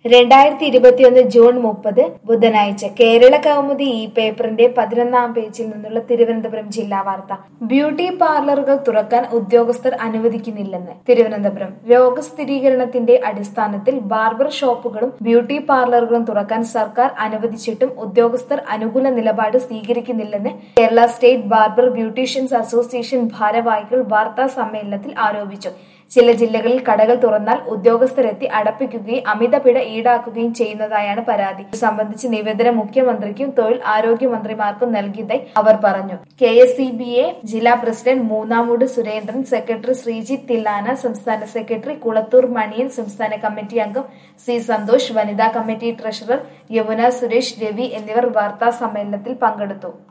രണ്ടായിരത്തി ഇരുപത്തിയൊന്ന് ജൂൺ മുപ്പത് ബുധനാഴ്ച കേരള കൗമുദി ഈ പേപ്പറിന്റെ പതിനൊന്നാം പേജിൽ നിന്നുള്ള തിരുവനന്തപുരം ജില്ലാ വാർത്ത ബ്യൂട്ടി പാർലറുകൾ തുറക്കാൻ ഉദ്യോഗസ്ഥർ അനുവദിക്കുന്നില്ലെന്ന് തിരുവനന്തപുരം രോഗസ്ഥിരീകരണത്തിന്റെ അടിസ്ഥാനത്തിൽ ബാർബർ ഷോപ്പുകളും ബ്യൂട്ടി പാർലറുകളും തുറക്കാൻ സർക്കാർ അനുവദിച്ചിട്ടും ഉദ്യോഗസ്ഥർ അനുകൂല നിലപാട് സ്വീകരിക്കുന്നില്ലെന്ന് Kerala state barber beauticians association ഭാരവാഹികൾ വാർത്താ സമ്മേളനത്തിൽ ആരോപിച്ചു ചില ജില്ലകളിൽ കടകൾ തുറന്നാൽ ഉദ്യോഗസ്ഥരെത്തി അടപ്പിക്കുകയും അമിത പിഴ ഈടാക്കുകയും ചെയ്യുന്നതായാണ് പരാതി ഇത് സംബന്ധിച്ച് നിവേദനം മുഖ്യമന്ത്രിക്കും തൊഴിൽ ആരോഗ്യമന്ത്രിമാർക്കും നൽകിയതായി അവർ പറഞ്ഞു K S C B A ജില്ലാ പ്രസിഡന്റ് മൂന്നാമൂട് സുരേന്ദ്രൻ സെക്രട്ടറി ശ്രീജിത്ത് തില്ലാന സംസ്ഥാന സെക്രട്ടറി കുളത്തൂർ മണിയൻ സംസ്ഥാന കമ്മിറ്റി അംഗം സി സന്തോഷ് വനിതാ കമ്മിറ്റി ട്രഷറർ യമുന സുരേഷ് രവി എന്നിവർ വാർത്താ സമ്മേളനത്തിൽ പങ്കെടുത്തു